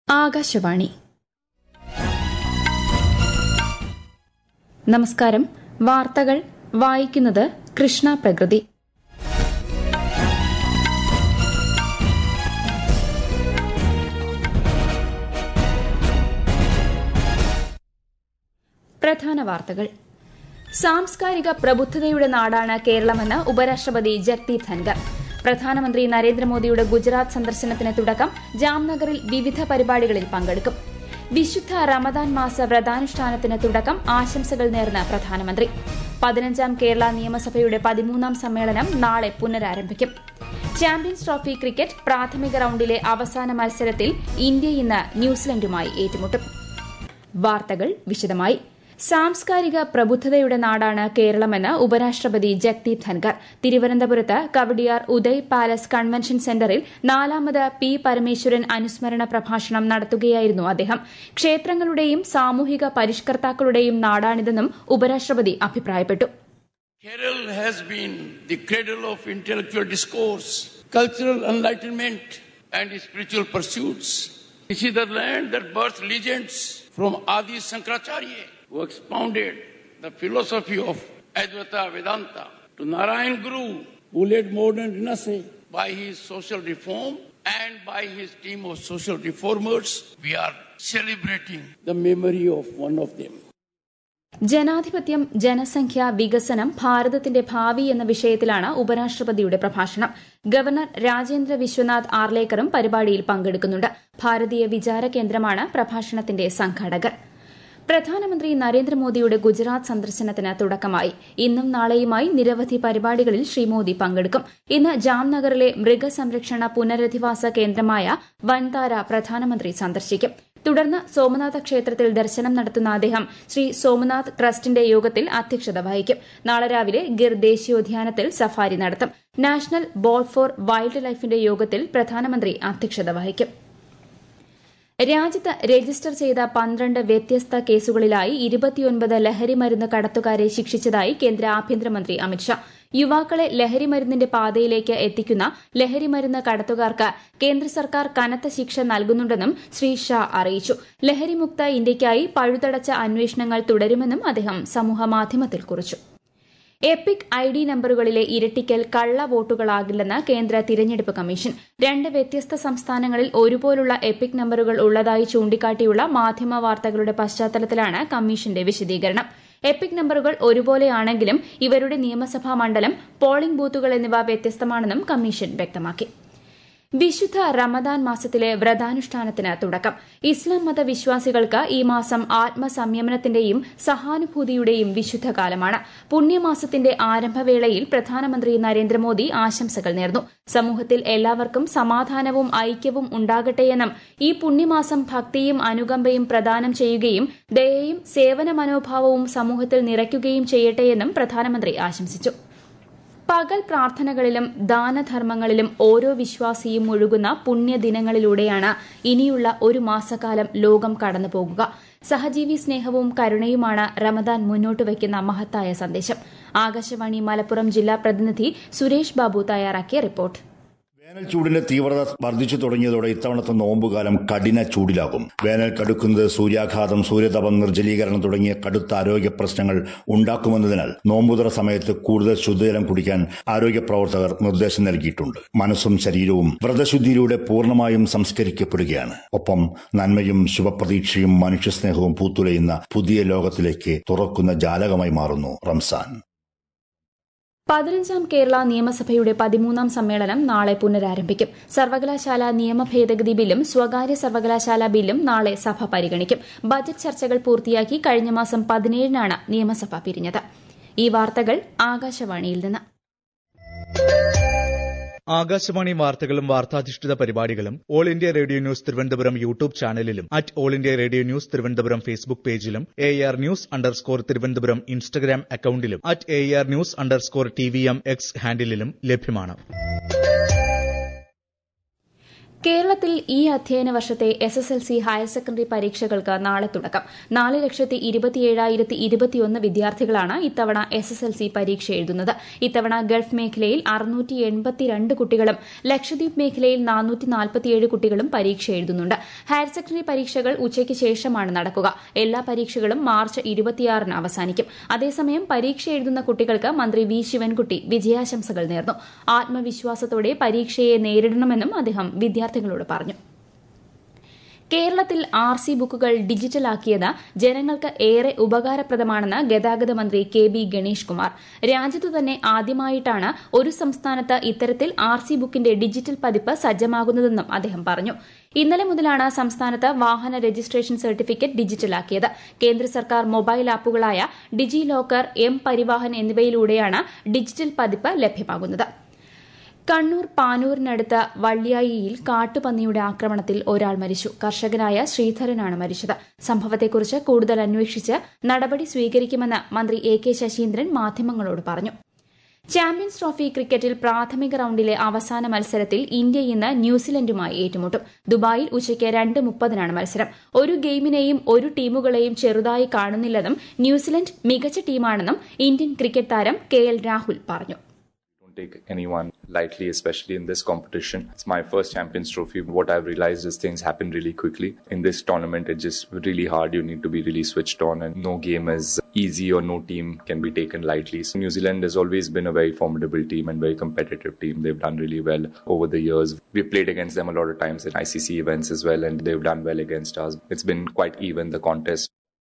ആകാശവാണി നമസ്കാരം വാർത്തകൾ വായിക്കുന്നത് കൃഷ്ണ പ്രകൃതി പ്രധാന വാർത്തകൾ സാംസ്കാരിക പ്രബുദ്ധതയുടെ നാടാണ് കേരളമെന്ന് ഉപരാഷ്ട്രപതി ജഗ്ദീപ് ധൻകർ പ്രധാനമന്ത്രി നരേന്ദ്രമോദിയുടെ ഗുജറാത്ത് സന്ദർശനത്തിന് തുടക്കം ജാംനഗറിൽ വിവിധ പരിപാടികളിൽ പങ്കെടുക്കും വിശുദ്ധ റമദാൻ മാസ വ്രതാനുഷ്ഠാനത്തിന് തുടക്കം ആശംസകൾ നേർന്ന് പ്രധാനമന്ത്രി പതിനഞ്ചാം കേരള നിയമസഭയുടെ പതിമൂന്നാം സമ്മേളനം നാളെ പുനരാരംഭിക്കും ചാമ്പ്യൻസ് ട്രോഫി ക്രിക്കറ്റ് പ്രാഥമിക റൌണ്ടിലെ അവസാന മത്സരത്തിൽ ഇന്ത്യ ഇന്ന് ന്യൂസിലൻഡുമായി ഏറ്റുമുട്ടും വാർത്തകൾ വിശദമായി സാംസ്കാരിക പ്രബുദ്ധതയുടെ നാടാണ് കേരളമെന്ന് ഉപരാഷ്ട്രപതി ജഗ്ദീപ് ധൻകർ തിരുവനന്തപുരത്ത് കവടിയാർ ഉദയ് പാലസ് കൺവെൻഷൻ സെന്ററിൽ നാലാമത് പി പരമേശ്വരൻ അനുസ്മരണ പ്രഭാഷണം നടത്തുകയായിരുന്നു അദ്ദേഹം ക്ഷേത്രങ്ങളുടെയും സാമൂഹിക പരിഷ്കർത്താക്കളുടെയും നാടാണിതെന്നും ഉപരാഷ്ട്രപതി അഭിപ്രായപ്പെട്ടു Kerala has been the cradle of intellectual discourse, cultural enlightenment, and spiritual pursuits. This is the land that birthed legends from Adi Sankaracharya, who expounded the philosophy of Advaita Vedanta, to Narayan Guru, who led modern Renaissance by his social reform and by his team of social reformers. We are celebrating the memory of one of them. ജനാധിപത്യം ജനസംഖ്യ വികസനം ഭാരതത്തിന്റെ ഭാവി എന്ന വിഷയത്തിലാണ് ഉപരാഷ്ട്രപതിയുടെ പ്രഭാഷണം governor Rajendra Vishwanath ആർലേക്കറും പരിപാടിയിൽ പങ്കെടുക്കുന്നുണ്ട് ഭാരതീയ വിചാര കേന്ദ്രമാണ് പ്രഭാഷണത്തിന്റെ സംഘാടകർ പ്രധാനമന്ത്രി നരേന്ദ്രമോദിയുടെ ഗുജറാത്ത് സന്ദർശനത്തിന് തുടക്കമായി ഇന്നും നാളെയുമായി നിരവധി പരിപാടികളിൽ ശ്രീ മോദി പങ്കെടുക്കും ഇന്ന് ജാംനഗറിലെ മൃഗസംരക്ഷണ പുനരധിവാസ കേന്ദ്രമായ വൻതാര പ്രധാനമന്ത്രി സന്ദർശിക്കും തുടർന്ന് സോമനാഥ ക്ഷേത്രത്തിൽ ദർശനം നടത്തുന്ന അദ്ദേഹം ശ്രീ സോമനാഥ് ട്രസ്റ്റിന്റെ യോഗത്തിൽ അധ്യക്ഷത വഹിക്കും നാളെ രാവിലെ ഗിർ ദേശീയോദ്യാനത്തിൽ സഫാരി നടത്തും നാഷണൽ ബോർഡ് ഫോർ വൈൽഡ് ലൈഫിന്റെ യോഗത്തിൽ പ്രധാനമന്ത്രി അധ്യക്ഷത വഹിക്കും രാജ്യത്ത് രജിസ്റ്റർ ചെയ്ത പന്ത്രണ്ട് വ്യത്യസ്ത കേസുകളിലായി ഇരുപത്തിയൊൻപത് ലഹരിമരുന്ന് കടത്തുകാരെ ശിക്ഷിച്ചതായി കേന്ദ്ര ആഭ്യന്തരമന്ത്രി അമിത്ഷാ യുവാക്കളെ ലഹരിമരുന്നിന്റെ പാതയിലേക്ക് എത്തിക്കുന്ന ലഹരിമരുന്ന് കടത്തുകാർക്ക് കേന്ദ്ര സർക്കാർ കനത്ത ശിക്ഷ നൽകുന്നുണ്ടെന്നും ശ്രീ ഷാ അറിയിച്ചു ലഹരിമുക്ത ഇന്ത്യയ്ക്കായി പഴുതടച്ച അന്വേഷണങ്ങൾ തുടരുമെന്നും അദ്ദേഹം സമൂഹമാധ്യമത്തിൽ കുറിച്ചു എപ്പിക് ഐ ഡി നമ്പറുകളിലെ ഇരട്ടിക്കൽ കള്ള വോട്ടുകളാകില്ലെന്ന് കേന്ദ്ര തിരഞ്ഞെടുപ്പ് കമ്മീഷൻ രണ്ട് വ്യത്യസ്ത സംസ്ഥാനങ്ങളിൽ ഒരുപോലുള്ള എപ്പിക് നമ്പറുകൾ ഉള്ളതായി ചൂണ്ടിക്കാട്ടിയുള്ള മാധ്യമ വാർത്തകളുടെ പശ്ചാത്തലത്തിലാണ് കമ്മീഷന്റെ വിശദീകരണം എപ്പിക് നമ്പറുകൾ ഒരുപോലെയാണെങ്കിലും ഇവരുടെ നിയമസഭാ മണ്ഡലം പോളിംഗ് ബൂത്തുകൾ എന്നിവ വ്യത്യസ്തമാണെന്നും കമ്മീഷൻ വ്യക്തമാക്കി വിശുദ്ധ റമദാൻ മാസത്തിലെ വ്രതാനുഷ്ഠാനത്തിന് തുടക്കം ഇസ്ലാം മത വിശ്വാസികൾക്ക് ഈ മാസം ആത്മസംയമനത്തിന്റെയും സഹാനുഭൂതിയുടെയും വിശുദ്ധ കാലമാണ് പുണ്യമാസത്തിന്റെ ആരംഭവേളയിൽ പ്രധാനമന്ത്രി നരേന്ദ്രമോദി ആശംസകൾ നേർന്നു സമൂഹത്തിൽ എല്ലാവർക്കും സമാധാനവും ഐക്യവും ഉണ്ടാകട്ടെയെന്നും ഈ പുണ്യമാസം ഭക്തിയും അനുകമ്പയും പ്രദാനം ചെയ്യുകയും ദയയും സേവന മനോഭാവവും സമൂഹത്തിൽ നിറയ്ക്കുകയും ചെയ്യട്ടെയെന്നും പ്രധാനമന്ത്രി ആശംസിച്ചു പകൽ പ്രാർത്ഥനകളിലും ദാനധർമ്മങ്ങളിലും ഓരോ വിശ്വാസിയും മുഴുകുന്ന പുണ്യദിനങ്ങളിലൂടെയാണ് ഇനിയുള്ള ഒരു മാസക്കാലം ലോകം കടന്നുപോകുക സഹജീവി സ്നേഹവും കരുണയുമാണ് റമദാൻ മുന്നോട്ട് വയ്ക്കുന്ന മഹത്തായ സന്ദേശം ആകാശവാണി മലപ്പുറം ജില്ലാ പ്രതിനിധി സുരേഷ് ബാബു തയ്യാറാക്കിയ റിപ്പോർട്ട് വേനൽ ചൂടിന്റെ തീവ്രത വർദ്ധിച്ചു തുടങ്ങിയതോടെ ഇത്തവണത്തെ നോമ്പുകാലം കഠിന ചൂടിലാകും വേനൽ കടുക്കുന്നത് സൂര്യാഘാതം സൂര്യതപം നിർജ്ജലീകരണം തുടങ്ങിയ കടുത്ത ആരോഗ്യ പ്രശ്നങ്ങൾ ഉണ്ടാക്കുമെന്നതിനാൽ നോമ്പുതുറ സമയത്ത് കൂടുതൽ ശുദ്ധജലം കുടിക്കാൻ ആരോഗ്യ പ്രവർത്തകർ നിർദ്ദേശം നൽകിയിട്ടുണ്ട് മനസ്സും ശരീരവും വ്രതശുദ്ധിയിലൂടെ പൂർണ്ണമായും സംസ്കരിക്കപ്പെടുകയാണ് ഒപ്പം നന്മയും ശുഭപ്രതീക്ഷയും മനുഷ്യസ്നേഹവും പൂത്തുലയുന്ന പുതിയ ലോകത്തിലേക്ക് തുറക്കുന്ന ജാലകമായി മാറുന്നു റംസാൻ പതിനഞ്ചാം കേരള നിയമസഭയുടെ പതിമൂന്നാം സമ്മേളനം നാളെ പുനരാരംഭിക്കും സർവകലാശാല നിയമ ഭേദഗതി ബില്ലും സ്വകാര്യ സർവകലാശാല ബില്ലും നാളെ സഭ പരിഗണിക്കും ബജറ്റ് ചർച്ചകൾ പൂർത്തിയാക്കി കഴിഞ്ഞ മാസം പതിനേഴിനാണ് നിയമസഭ പിരിഞ്ഞത് ഈ വാർത്തകൾ ആകാശവാണിയിൽ നിന്ന് ആകാശവാണി വാർത്തകളും വാർത്താധിഷ്ഠിത പരിപാടികളും all India radio news Thiruvananthapuram YouTube ചാനലിലും at all India radio news Thiruvananthapuram Facebook പേജിലും A R news underscore Thiruvananthapuram Instagram അക്കൌണ്ടിലും at A R news underscore T V M X ഹാൻഡിലും ലഭ്യമാണ് കേരളത്തിൽ ഈ അധ്യയന വർഷത്തെ S S L C higher secondary പരീക്ഷകൾക്ക് നാളെ തുടക്കം നാല് ലക്ഷത്തി ഇരുപത്തിയേഴായിരത്തി ഇരുപത്തിയൊന്ന് വിദ്യാർത്ഥികളാണ് ഇത്തവണ എസ് എസ് എൽ സി പരീക്ഷ എഴുതുന്നത് ഇത്തവണ ഗൾഫ് മേഖലയിൽ അറുന്നൂറ്റി എൺപത്തിരണ്ട് കുട്ടികളും ലക്ഷദ്വീപ് മേഖലയിൽ നാനൂറ്റി നാൽപ്പത്തിയേഴ് കുട്ടികളും പരീക്ഷ എഴുതുന്നുണ്ട് ഹയർ സെക്കൻഡറി പരീക്ഷകൾ ഉച്ചയ്ക്ക് ശേഷമാണ് നടക്കുക എല്ലാ പരീക്ഷകളും മാർച്ച് ഇരുപത്തിയാറിന് അവസാനിക്കും അതേസമയം പരീക്ഷ എഴുതുന്ന കുട്ടികൾക്ക് മന്ത്രി വി ശിവൻകുട്ടി വിജയാശംസകൾ നേർന്നു ആത്മവിശ്വാസത്തോടെ പരീക്ഷയെ നേരിടണമെന്നും അദ്ദേഹം വിദ്യാർത്ഥികളോട് പറഞ്ഞു കേരളത്തിൽ ആർ സി ബുക്കുകൾ ഡിജിറ്റലാക്കിയത് ജനങ്ങൾക്ക് ഏറെ ഉപകാരപ്രദമാണെന്ന് ഗതാഗത മന്ത്രി കെ ബി ഗണേഷ് കുമാർ രാജ്യത്തു തന്നെ ആദ്യമായിട്ടാണ് ഒരു സംസ്ഥാനത്ത് ഇത്തരത്തിൽ ആർ സി ബുക്കിന്റെ ഡിജിറ്റൽ പതിപ്പ് സജ്ജമാകുന്നതെന്നും അദ്ദേഹം പറഞ്ഞു ഇന്നലെ മുതലാണ് സംസ്ഥാനത്ത് വാഹന രജിസ്ട്രേഷൻ സർട്ടിഫിക്കറ്റ് ഡിജിറ്റലാക്കിയത് കേന്ദ്ര സർക്കാർ മൊബൈൽ ആപ്പുകളായ ഡിജി ലോക്കർ എം പരിവാഹൻ എന്നിവയിലൂടെയാണ് ഡിജിറ്റൽ പതിപ്പ് ലഭ്യമാകുന്നത് കണ്ണൂർ പാനൂരിനടുത്ത് വള്ളിയായിയിൽ കാട്ടുപന്നിയുടെ ആക്രമണത്തിൽ ഒരാൾ മരിച്ചു കർഷകനായ ശ്രീധരനാണ് മരിച്ചത് സംഭവത്തെക്കുറിച്ച് കൂടുതൽ അന്വേഷിച്ച് നടപടി സ്വീകരിക്കുമെന്ന് മന്ത്രി എ കെ ശശീന്ദ്രൻ മാധ്യമങ്ങളോട് പറഞ്ഞു ചാമ്പ്യൻസ് ട്രോഫി ക്രിക്കറ്റിൽ പ്രാഥമിക റൌണ്ടിലെ അവസാന മത്സരത്തിൽ ഇന്ത്യ ഇന്ന് ന്യൂസിലൻഡുമായി ഏറ്റുമുട്ടും ദുബായിൽ ഉച്ചയ്ക്ക് രണ്ട് മുപ്പതിനാണ് മത്സരം ഒരു ഗെയിമിനെയും ഒരു ടീമുകളെയും ചെറുതായി കാണുന്നില്ലെന്നും ന്യൂസിലൻഡ് മികച്ച ടീമാണെന്നും ഇന്ത്യൻ ക്രിക്കറ്റ് താരം കെ എൽ രാഹുൽ പറഞ്ഞു don't take anyone lightly, especially in this competition. It's my first Champions Trophy. What I've realized is things happen really quickly. In this tournament, it's just really hard. You need to be really switched on, and no game is easy or no team can be taken lightly. So New Zealand has always been a very formidable team and very competitive team. They've done really well over the years. We've played against them a lot of times in ICC events as well, and they've done well against us. It's been quite even the contest.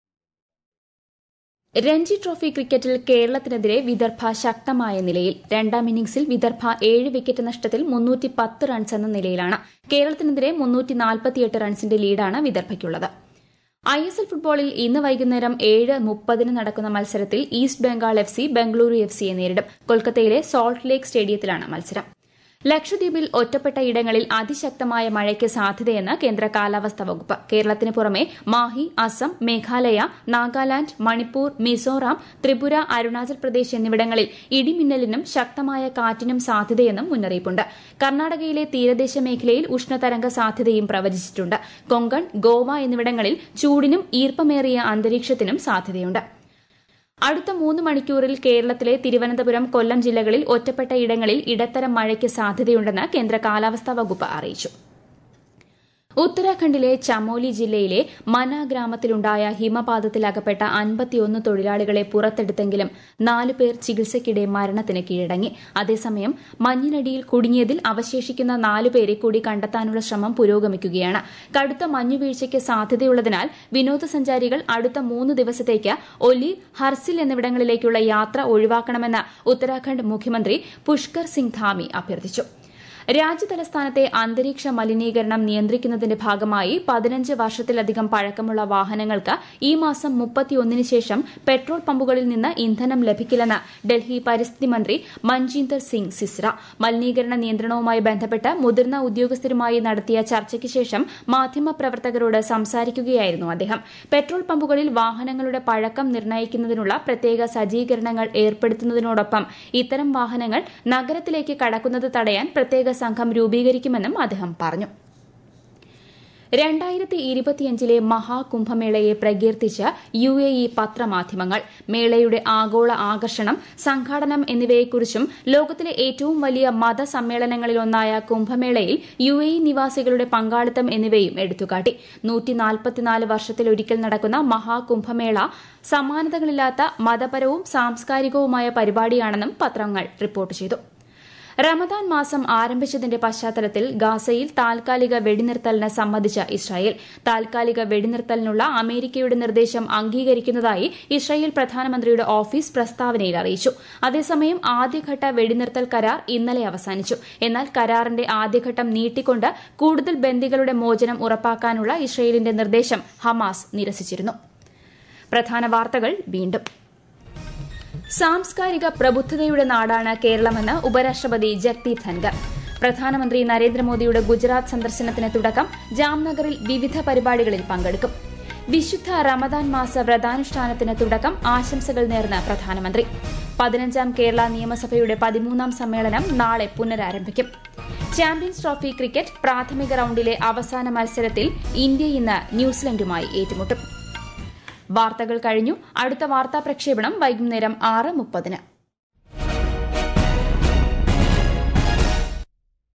Ranji trophy ക്രിക്കറ്റിൽ കേരളത്തിനെതിരെ വിദർഭ ശക്തമായ നിലയിൽ രണ്ടാം ഇന്നിംഗ്സിൽ വിദർഭ ഏഴ് wicket നഷ്ടത്തിൽ മുന്നൂറ്റി പത്ത് റൺസ് എന്ന നിലയിലാണ് കേരളത്തിനെതിരെ മുന്നൂറ്റി നാൽപ്പത്തിയെട്ട് റൺസിന്റെ ലീഡാണ് വിദർഭയ്ക്കുള്ളത് ഐ എസ് എൽ ഫുട്ബോളിൽ ഇന്ന് വൈകുന്നേരം ഏഴ് മുപ്പതിന് നടക്കുന്ന മത്സരത്തിൽ East Bengal F C Bengaluru F സിയെ നേരിടും കൊൽക്കത്തയിലെ സോൾട്ട് ലേക്ക് സ്റ്റേഡിയത്തിലാണ് മത്സരം ലക്ഷദ്വീപിൽ ഒറ്റപ്പെട്ട ഇടങ്ങളിൽ അതിശക്തമായ മഴയ്ക്ക് സാധ്യതയെന്ന് കേന്ദ്ര കാലാവസ്ഥാ വകുപ്പ് കേരളത്തിന് പുറമെ മാഹി അസം മേഘാലയ നാഗാലാന്റ് മണിപ്പൂർ മിസോറാം ത്രിപുര അരുണാചൽ പ്രദേശ് എന്നിവിടങ്ങളിൽ ഇടിമിന്നലിനും ശക്തമായ കാറ്റിനും സാധ്യതയെന്നും മുന്നറിയിപ്പുണ്ട് കർണാടകയിലെ തീരദേശ മേഖലയിൽ ഉഷ്ണതരംഗ സാധ്യതയും പ്രവചിച്ചിട്ടുണ്ട് കൊങ്കൺ ഗോവ എന്നിവിടങ്ങളിൽ ചൂടിനും ഈർപ്പമേറിയ അന്തരീക്ഷത്തിനും സാധ്യതയുണ്ട് അടുത്ത മൂന്ന് മണിക്കൂറിൽ കേരളത്തിലെ തിരുവനന്തപുരം കൊല്ലം ജില്ലകളിൽ ഒറ്റപ്പെട്ട ഇടങ്ങളിൽ ഇടത്തരം മഴയ്ക്ക് സാധ്യതയുണ്ടെന്ന് കേന്ദ്ര കാലാവസ്ഥാ വകുപ്പ് അറിയിച്ചു ഉത്തരാഖണ്ഡിലെ ചമോലി ജില്ലയിലെ മന ഗ്രാമത്തിലുണ്ടായ ഹിമപാതത്തിലകപ്പെട്ട അൻപത്തിയൊന്ന് തൊഴിലാളികളെ പുറത്തെടുത്തെങ്കിലും നാലു പേർ ചികിത്സയ്ക്കിടെ മരണത്തിന് കീഴടങ്ങി അതേസമയം മഞ്ഞിനടിയിൽ കുടുങ്ങിയതിൽ അവശേഷിക്കുന്ന നാലുപേരെ കൂടി കണ്ടെത്താനുള്ള ശ്രമം പുരോഗമിക്കുകയാണ് കടുത്ത മഞ്ഞുവീഴ്ചയ്ക്ക് സാധ്യതയുള്ളതിനാൽ വിനോദസഞ്ചാരികൾ അടുത്ത മൂന്ന് ദിവസത്തേക്ക് ഒലി ഹർസിൽ എന്നിവിടങ്ങളിലേക്കുള്ള യാത്ര ഒഴിവാക്കണമെന്ന് ഉത്തരാഖണ്ഡ് മുഖ്യമന്ത്രി പുഷ്കർ സിംഗ് ധാമി അഭ്യർത്ഥിച്ചു രാജ്യതലസ്ഥാനത്തെ അന്തരീക്ഷ മലിനീകരണം നിയന്ത്രിക്കുന്നതിന്റെ ഭാഗമായി പതിനഞ്ച് വർഷത്തിലധികം പഴക്കമുള്ള വാഹനങ്ങൾക്ക് ഈ മാസം മുപ്പത്തിയൊന്നിന് ശേഷം പെട്രോൾ പമ്പുകളിൽ നിന്ന് ഇന്ധനം ലഭിക്കില്ലെന്ന് ഡൽഹി പരിസ്ഥിതി മന്ത്രി മഞ്ജീന്ദർ സിംഗ് സിസ്ര മലിനീകരണ നിയന്ത്രണവുമായി ബന്ധപ്പെട്ട് മുതിർന്ന ഉദ്യോഗസ്ഥരുമായി നടത്തിയ ചർച്ചയ്ക്ക് ശേഷം മാധ്യമപ്രവർത്തകരോട് സംസാരിക്കുകയായിരുന്നു അദ്ദേഹം പെട്രോൾ പമ്പുകളിൽ വാഹനങ്ങളുടെ പഴക്കം നിർണ്ണയിക്കുന്നതിനുള്ള പ്രത്യേക സജ്ജീകരണങ്ങൾ ഏർപ്പെടുത്തുന്നതിനോടൊപ്പം ഇത്തരം വാഹനങ്ങൾ നഗരത്തിലേക്ക് കടക്കുന്നത് തടയാൻ പ്രത്യേക സംഘം രൂപീകരിക്കുമെന്നും അദ്ദേഹം പറഞ്ഞു രണ്ടായിരത്തി ഇരുപത്തിയഞ്ചിലെ മഹാകുംഭമേളയെ പ്രകീർത്തിച്ച് യു എ ഇ പത്രമാധ്യമങ്ങൾ മേളയുടെ ആഗോള ആകർഷണം സംഘാടനം എന്നിവയെക്കുറിച്ചും ലോകത്തിലെ ഏറ്റവും വലിയ മതസമ്മേളനങ്ങളിലൊന്നായ കുംഭമേളയിൽ യു എ ഇ നിവാസികളുടെ പങ്കാളിത്തം എന്നിവയും എടുത്തുകാട്ടി നൂറ്റിനാൽപ്പത്തിനാല് വർഷത്തിലൊരിക്കൽ നടക്കുന്ന മഹാകുംഭമേള സമാനതകളില്ലാത്ത മതപരവും സാംസ്കാരികവുമായ പരിപാടിയാണെന്നും പത്രങ്ങൾ റിപ്പോർട്ട് ചെയ്തു റമദാൻ മാസം ആരംഭിച്ചതിന്റെ പശ്ചാത്തലത്തിൽ ഗാസയിൽ താൽക്കാലിക വെടിനിർത്തലിന് സമ്മതിച്ച ഇസ്രായേൽ താൽക്കാലിക വെടിനിർത്തലിനുള്ള അമേരിക്കയുടെ നിർദ്ദേശം അംഗീകരിക്കുന്നതായി ഇസ്രായേൽ പ്രധാനമന്ത്രിയുടെ ഓഫീസ് പ്രസ്താവനയിൽ അറിയിച്ചു അതേസമയം ആദ്യഘട്ട വെടിനിർത്തൽ കരാർ ഇന്നലെ അവസാനിച്ചു എന്നാൽ കരാറിന്റെ ആദ്യഘട്ടം നീട്ടിക്കൊണ്ട് കൂടുതൽ ബന്ദികളുടെ മോചനം ഉറപ്പാക്കാനുള്ള ഇസ്രായേലിന്റെ നിർദ്ദേശം ഹമാസ് നിരസിച്ചിരുന്നു പ്രധാന വാർത്തകൾ വീണ്ടും സാംസ്കാരിക പ്രബുദ്ധതയുടെ നാടാണ് കേരളമെന്ന് ഉപരാഷ്ട്രപതി ജഗ്ദീപ് ധൻകർ പ്രധാനമന്ത്രി നരേന്ദ്രമോദിയുടെ ഗുജറാത്ത് സന്ദർശനത്തിന് തുടക്കം ജാംനഗറിൽ വിവിധ പരിപാടികളിൽ പങ്കെടുക്കും വിശുദ്ധ റമദാൻ മാസ വ്രതാനുഷ്ഠാനത്തിന് തുടക്കം ആശംസകൾ നേർന്ന് പ്രധാനമന്ത്രി പതിനഞ്ചാം കേരള നിയമസഭയുടെ പതിമൂന്നാം സമ്മേളനം നാളെ പുനരാരംഭിക്കും ചാമ്പ്യൻസ് ട്രോഫി ക്രിക്കറ്റ് പ്രാഥമിക റൌണ്ടിലെ അവസാന മത്സരത്തിൽ ഇന്ത്യ ഇന്ന് ന്യൂസിലൻഡുമായി ഏറ്റുമുട്ടും വാർത്തകൾ കഴിഞ്ഞു അടുത്ത വാർത്താ പ്രക്ഷേപണം വൈകുന്നേരം ആറ് മുപ്പതിന്